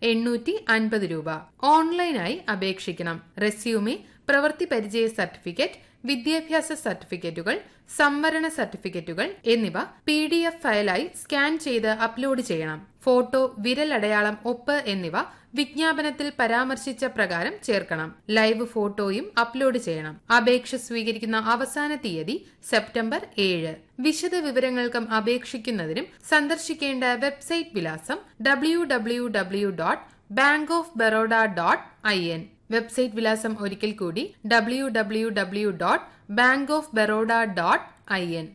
എണ്ണൂറ്റി അൻപത് രൂപ ഓൺലൈനായി അപേക്ഷിക്കണം റെസ്യൂമെ പ്രവൃത്തി പരിചയ സർട്ടിഫിക്കറ്റ് വിദ്യാഭ്യാസ സർട്ടിഫിക്കറ്റുകൾ സംവരണ സർട്ടിഫിക്കറ്റുകൾ എന്നിവ പി ഡി എഫ് ഫയലായി സ്കാൻ ചെയ്ത് അപ്ലോഡ് ചെയ്യണം ഫോട്ടോ വിരലടയാളം ഒപ്പ് എന്നിവ വിജ്ഞാപനത്തിൽ പരാമർശിച്ച പ്രകാരം ചേർക്കണം ലൈവ് ഫോട്ടോയും അപ്ലോഡ് ചെയ്യണം അപേക്ഷ സ്വീകരിക്കുന്ന അവസാന തീയതി സെപ്റ്റംബർ ഏഴ് വിശദ വിവരങ്ങൾക്കും അപേക്ഷിക്കുന്നതിനും സന്ദർശിക്കേണ്ട വെബ്സൈറ്റ് വിലാസം W W W dot bank of Baroda dot I N website വിലാസം ഒരിക്കൽ കൂടി W W W dot bank of Baroda dot I N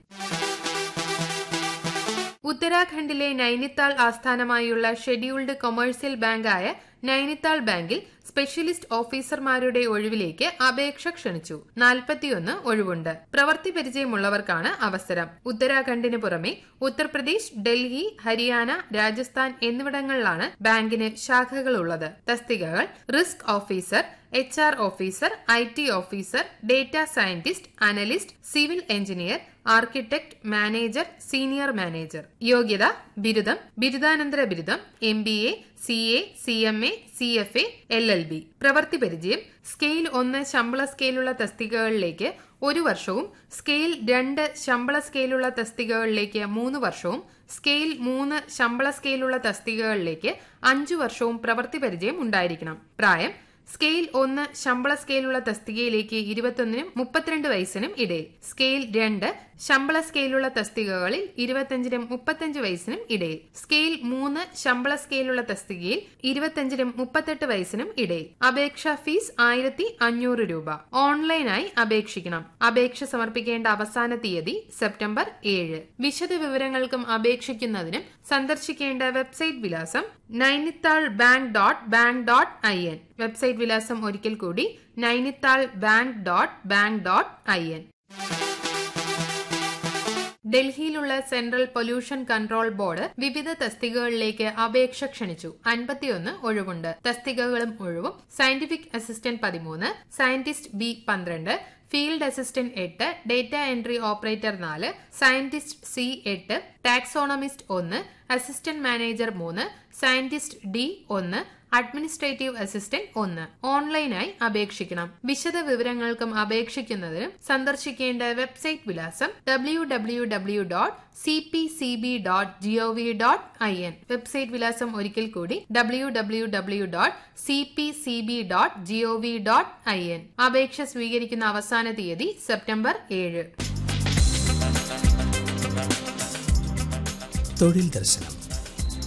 ഉത്തരാഖണ്ഡിലെ നൈനിത്താൾ ആസ്ഥാനമായുള്ള ഷെഡ്യൂൾഡ് കൊമേഴ്സ്യൽ ബാങ്കായ നൈനിത്താൾ ബാങ്കിൽ സ്പെഷ്യലിസ്റ്റ് ഓഫീസർമാരുടെ ഒഴിവിലേക്ക് അപേക്ഷ ക്ഷണിച്ചു നാൽപ്പത്തിയൊന്ന് ഒഴിവുണ്ട് പ്രവൃത്തി പരിചയമുള്ളവർക്കാണ് അവസരം ഉത്തരാഖണ്ഡിന് പുറമെ ഉത്തർപ്രദേശ് ഡൽഹി ഹരിയാന രാജസ്ഥാൻ എന്നിവിടങ്ങളിലാണ് ബാങ്കിന് ശാഖകളുള്ളത് തസ്തികകൾ risk officer H R officer I T officer data scientist analyst civil engineer architect manager senior manager യോഗ്യത ബിരുദം ബിരുദാനന്തര ബിരുദം M B A C A C M A C F A L L B പ്രവൃത്തി പരിചയം scale ഒന്ന് ശമ്പള സ്കെയിലുള്ള തസ്തികകളിലേക്ക് ഒരു വർഷവും സ്കെയിൽ രണ്ട് ശമ്പള സ്കെയിലുള്ള തസ്തികകളിലേക്ക് മൂന്ന് വർഷവും സ്കെയിൽ മൂന്ന് ശമ്പള സ്കെയിലുള്ള തസ്തികകളിലേക്ക് അഞ്ചു വർഷവും പ്രവൃത്തി പരിചയം ഉണ്ടായിരിക്കണം പ്രായം സ്കെയിൽ ഒന്ന് ശമ്പള സ്കെയിലുള്ള തസ്തികയിലേക്ക് ഇരുപത്തൊന്നിനും മുപ്പത്തിരണ്ട് വയസ്സിനും ഇടയിൽ സ്കെയിൽ രണ്ട് ശമ്പള സ്കെയിലുള്ള തസ്തികകളിൽ ഇരുപത്തിയഞ്ചിനും മുപ്പത്തഞ്ച് വയസ്സിനും ഇടയിൽ സ്കെയിൽ മൂന്ന് ശമ്പള സ്കെയിലുള്ള തസ്തികയിൽ ഇരുപത്തിയഞ്ചിനും മുപ്പത്തെട്ട് വയസ്സിനും ഇടയിൽ അപേക്ഷാ ഫീസ് ആയിരത്തി അഞ്ഞൂറ് രൂപ ഓൺലൈനായി അപേക്ഷിക്കണം അപേക്ഷ സമർപ്പിക്കേണ്ട അവസാന തീയതി സെപ്റ്റംബർ ഏഴ് വിശദ വിവരങ്ങൾക്കും അപേക്ഷിക്കുന്നതിനും സന്ദർശിക്കേണ്ട വെബ്സൈറ്റ് വിലാസം Nainital bank dot bank dot I N website വിലാസം ഒരിക്കൽ കൂടി Nainital bank dot bank dot I N ഡൽഹിയിലുള്ള സെൻട്രൽ പൊല്യൂഷൻ കൺട്രോൾ ബോർഡ് വിവിധ തസ്തികകളിലേക്ക് അപേക്ഷ ക്ഷണിച്ചു അൻപത്തിയൊന്ന് ഒഴിവുണ്ട് തസ്തികകളും ഒഴിവും സയന്റിഫിക് അസിസ്റ്റന്റ് പതിമൂന്ന് സയന്റിസ്റ്റ് ബി പന്ത്രണ്ട് ഫീൽഡ് അസിസ്റ്റന്റ് എട്ട് ഡേറ്റ എൻട്രി ഓപ്പറേറ്റർ നാല് സയന്റിസ്റ്റ് സി എട്ട് ടാക്സോണമിസ്റ്റ് ഒന്ന് അസിസ്റ്റന്റ് മാനേജർ മൂന്ന് സയന്റിസ്റ്റ് ഡി ഒന്ന് അഡ്മിനിസ്ട്രേറ്റീവ് അസിസ്റ്റന്റ് ഒന്ന് ഓൺലൈനായി അപേക്ഷിക്കണം വിശദ വിവരങ്ങൾക്കും അപേക്ഷിക്കുന്നതിനും സന്ദർശിക്കേണ്ട വെബ്സൈറ്റ് വിലാസം W W W dot C P C B dot G O V dot I N website വിലാസം ഒരിക്കൽ കൂടി W W W dot C P C B dot G O V dot I N അപേക്ഷ സ്വീകരിക്കുന്ന അവസാന തീയതി സെപ്റ്റംബർ ഏഴ് തൊഴിൽ ദർശനം